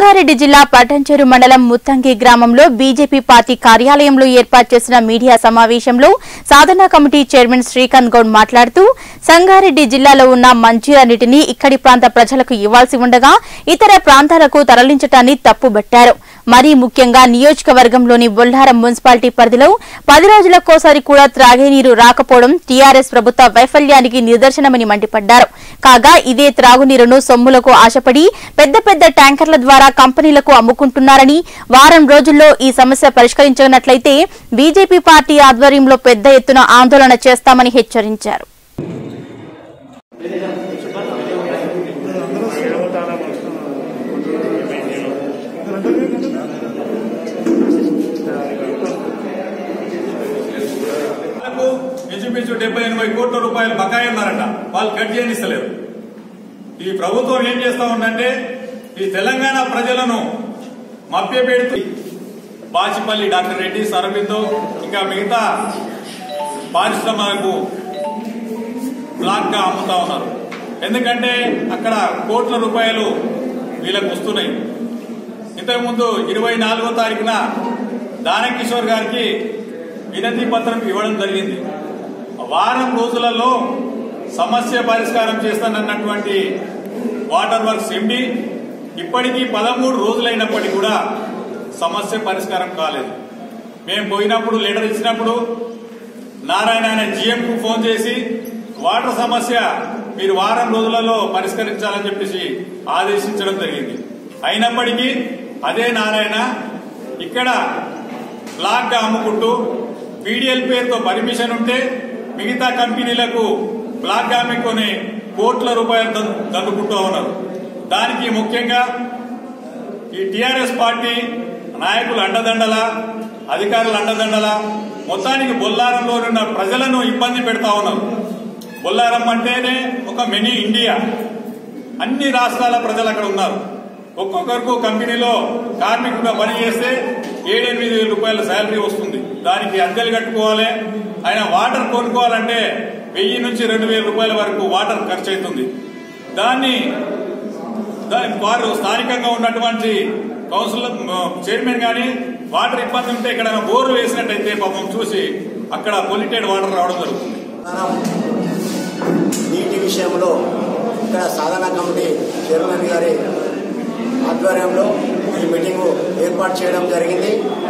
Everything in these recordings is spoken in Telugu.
సంగారెడ్డి జిల్లా పటంచెరు మండలం ముత్తంగి గ్రామంలో బీజేపీ పార్టీ కార్యాలయంలో ఏర్పాటు చేసిన మీడియా సమావేశంలో సాధనా కమిటీ చైర్మన్ శ్రీకాంత్ గౌడ్ మాట్లాడుతూ సంగారెడ్డి జిల్లాలో ఉన్న మంచిర్యాల నీటిని ఇక్కడి ప్రాంత ప్రజలకు ఇవ్వాల్సి ఉండగా ఇతర ప్రాంతాలకు తరలించటాన్ని తప్పుబట్టారు మరీ ముఖ్యంగా నియోజకవర్గంలోని బొల్లారం మున్సిపాలిటీ పరిధిలో పది రోజులకోసారి కూడా త్రాగే నీరు రాకపోవడం టీఆర్ఎస్ ప్రభుత్వ వైఫల్యానికి నిదర్శనమని మండిపడ్డారు కాగా ఇదే త్రాగునీరును సొమ్ములకు ఆశపడి పెద్ద పెద్ద ట్యాంకర్ల ద్వారా కంపెనీలకు అమ్ముకుంటున్నారని వారం రోజుల్లో ఈ సమస్య పరిష్కరించనట్లయితే బీజేపీ పార్టీ ఆధ్వర్యంలో పెద్ద ఎత్తున ఆందోళన చేస్తామని హెచ్చరించారు వాళ్ళకు ఇంచుమించు డెబ్బై ఎనభై కోట్ల రూపాయలు బకాయి ఉన్నారట వాళ్ళు కట్ చేయనిస్తలేరు ఈ ప్రభుత్వం ఏం చేస్తా ఉందంటే ఈ తెలంగాణ ప్రజలను మభ్యపెడుతూ బాచిపల్లి డాక్టర్ రెడ్డి సరబిందో ఇంకా మిగతా పారిశ్రమలకు బ్లాక్ గా అమ్ముతా ఉన్నారు ఎందుకంటే అక్కడ కోట్ల రూపాయలు వీళ్ళకు వస్తున్నాయి ఇంతకుముందు ఇరవై నాలుగో తారీఖున దానకిషోర్ గారికి వినతి పత్రం ఇవ్వడం జరిగింది వారం రోజులలో సమస్య పరిష్కారం చేస్తానన్నటువంటి వాటర్ వర్క్స్ ఎండి ఇప్పటికీ పదమూడు రోజులైనప్పటికీ కూడా సమస్య పరిష్కారం కాలేదు మేము పోయినప్పుడు లెటర్ ఇచ్చినప్పుడు నారాయణ అనే GM కు ఫోన్ చేసి వాటర్ సమస్య మీరు వారం రోజులలో పరిష్కరించాలని చెప్పేసి ఆదేశించడం జరిగింది అయినప్పటికీ అదే నారాయణ ఇక్కడ బ్లాక్ గా అమ్ముకుంటూ పీడిఎల్ పేరుతో పర్మిషన్ ఉంటే మిగతా కంపెనీలకు బ్లాక్ గా అమ్ముకొని కోట్ల రూపాయలు దం- దండుకుంటూ ఉన్నారు దానికి ముఖ్యంగా ఈ టిఆర్ఎస్ పార్టీ నాయకులు అండదండల అధికారులు అండదండల మొత్తానికి బొల్లారంలో ఉన్న ప్రజలను ఇబ్బంది పెడతా ఉన్నారు బొల్లారం అంటేనే ఒక మినీ ఇండియా అన్ని రాష్ట్రాల ప్రజలు అక్కడ ఉన్నారు ఒక్కొక్కరికి కంపెనీలో కార్మికుగా పని చేస్తే ఏడెనిమిది వేల రూపాయల శాలరీ వస్తుంది దానికి అద్దెలు కట్టుకోవాలి ఆయన వాటర్ కొనుక్కోవాలంటే వెయ్యి నుంచి రెండు వేల రూపాయల వరకు వాటర్ ఖర్చు అవుతుంది దాన్ని దాని వారు స్థానికంగా ఉన్నటువంటి కౌన్సిల్ చైర్మన్ గాని వాటర్ ఇబ్బంది ఉంటే ఇక్కడ బోరు వేసినట్టయితే పాపం చూసి అక్కడ పొల్యూటెడ్ వాటర్ రావడం జరుగుతుంది మనం నీటి విషయంలో ఇక్కడ సాధన కమిటీ చైర్మన్ గారి ఆధ్వర్యంలో ఈ మీటింగు ఏర్పాటు చేయడం జరిగింది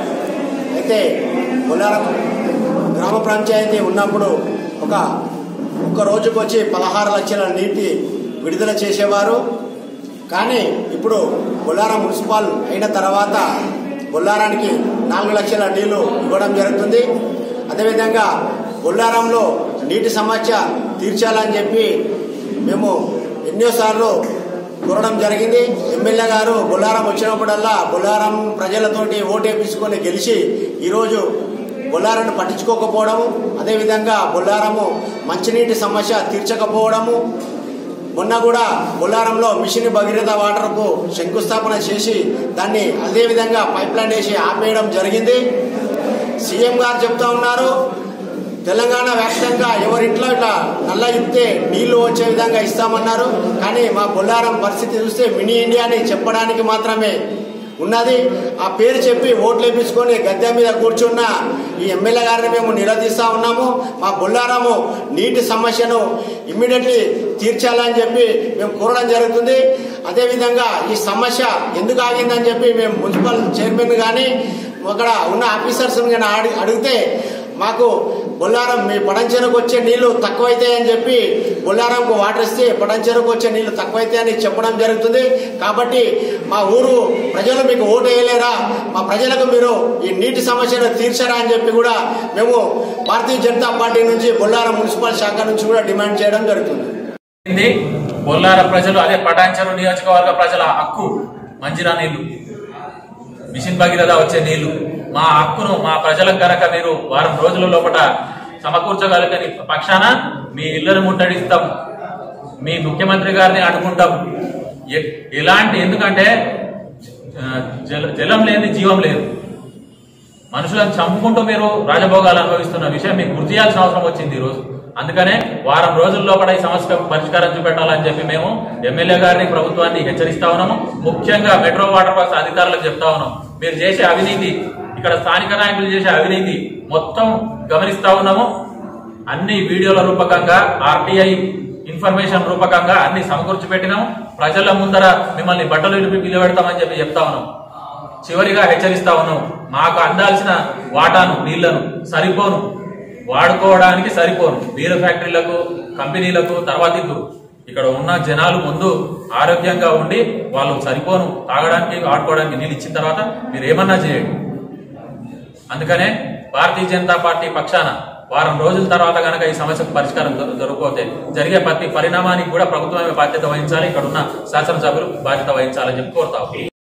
అయితే బొల్లారం గ్రామ పంచాయతీ ఉన్నప్పుడు ఒక ఒక రోజుకు వచ్చి పదహారు లక్షల నీటి విడుదల చేసేవారు కానీ ఇప్పుడు బొల్లారం మున్సిపల్ అయిన తర్వాత బొల్లారానికి నాలుగు లక్షల నీళ్లు ఇవ్వడం జరుగుతుంది అదేవిధంగా బొల్లారంలో నీటి సమస్య తీర్చాలని చెప్పి మేము ఎన్నోసార్లు కోరడం జరిగింది ఎమ్మెల్యే గారు బొల్లారం వచ్చినప్పుడల్లా బొల్లారం ప్రజలతోటి ఓటేపించుకొని గెలిచి ఈరోజు బొల్లారాన్ని పట్టించుకోకపోవడము అదేవిధంగా బొల్లారము మంచినీటి సమస్య తీర్చకపోవడము మొన్న కూడా బొల్లారంలో మిషన్ భగీరథ వాటర్కు శంకుస్థాపన చేసి దాన్ని అదే విధంగా పైప్ లైన్ వేసి ఆపేయడం జరిగింది సీఎం గారు చెప్తా ఉన్నారు తెలంగాణ వ్యాప్తంగా ఎవరింట్లో ఇట్లా నల్ల ఇస్తే నీళ్లు వచ్చే విధంగా ఇస్తామన్నారు కానీ మా బొల్లారం పరిస్థితి చూస్తే మినీ ఇండియా అని చెప్పడానికి మాత్రమే ఉన్నది ఆ పేరు చెప్పి ఓట్లు వేపించుకొని గద్దె మీద కూర్చున్న ఈ ఎమ్మెల్యే గారిని మేము నిలదీస్తా ఉన్నాము మా బొల్లారము నీటి సమస్యను ఇమ్మీడియట్లీ తీర్చాలని చెప్పి మేము కోరడం జరుగుతుంది అదేవిధంగా ఈ సమస్య ఎందుకు ఆగిందని చెప్పి మేము మున్సిపల్ చైర్మన్ కానీ అక్కడ ఉన్న ఆఫీసర్స్ కానీ అడి- అడిగితే మాకు బొల్లారం మీ పడంచెరకు వచ్చే నీళ్లు తక్కువైతాయని చెప్పి బొల్లారంకు వాటర్ ఇస్తే పడంచెరకు వచ్చే నీళ్లు తక్కువైతాయని చెప్పడం జరుగుతుంది కాబట్టి మా ఊరు ప్రజలు మీకు ఓటు వేయలేరా మా ప్రజలకు మీరు ఈ నీటి సమస్యను తీర్చరా అని చెప్పి కూడా మేము భారతీయ జనతా పార్టీ నుంచి బొల్లారం మున్సిపల్ శాఖ నుంచి కూడా డిమాండ్ చేయడం జరుగుతుంది ఇది బొల్లార ప్రజలు అదే పటాంచెరు నియోజకవర్గ ప్రజల హక్కు మంచిరా నీళ్లు మిషన్ భగీరథ వచ్చే నీళ్లు మా హక్కును మా ప్రజలకు గనక మీరు వారం రోజుల లోపల సమకూర్చగలిగని పక్షాన మీ ఇళ్లను ముట్టడిస్తాం మీ ముఖ్యమంత్రి గారిని అడుగుంటాం ఎ- ఎలాంటి ఎందుకంటే ఆ, జల- జలం లేని జీవం లేదు మనుషులను చంపుకుంటూ మీరు రాజభోగాలు అనుభవిస్తున్న విషయం మీకు గుర్తు చేయాల్సిన అవసరం వచ్చింది ఈరోజు అందుకనే వారం రోజుల లోపల ఈ సమస్యకు పరిష్కారం చూపెట్టాలని చెప్పి మేము ఎమ్మెల్యే గారిని ప్రభుత్వాన్ని హెచ్చరిస్తా ఉన్నాము ముఖ్యంగా మెట్రో వాటర్ వర్క్స్ అధికారులకు చెప్తా ఉన్నాం మీరు చేసే అవినీతి ఇక్కడ స్థానిక నాయకులు చేసే అవినీతి మొత్తం గమనిస్తా ఉన్నాము అన్ని వీడియోల రూపకంగా ఆర్టీఐ ఇన్ఫర్మేషన్ రూపకంగా అన్ని సమకూర్చి పెట్టినాం ప్రజల ముందర మిమ్మల్ని బట్టలు ఇడిపి నిలబెడతామని చెప్పి చెప్తా ఉన్నాం చివరిగా హెచ్చరిస్తా ఉన్నాం మాకు అందాల్సిన వాటాను నీళ్లను సరిపోను వాడుకోవడానికి సరిపోను బీర్ ఫ్యాక్టరీలకు కంపెనీలకు తర్వాత ఇద్దరు ఇక్కడ ఉన్న జనాలు ముందు ఆరోగ్యంగా ఉండి వాళ్ళు సరిపోను తాగడానికి ఆడుకోవడానికి నీళ్ళు ఇచ్చిన తర్వాత మీరు ఏమన్నా చేయండి అందుకనే భారతీయ జనతా పార్టీ పక్షాన వారం రోజుల తర్వాత కనుక ఈ సమస్యకు పరిష్కారం దొర- దొరకకపోతే జరిగే ప్రతి పరిణామానికి కూడా ప్రభుత్వమే బాధ్యత వహించాలి ఇక్కడ ఉన్న శాసనసభ్యులు బాధ్యత వహించాలని చెప్పి కోరుతాము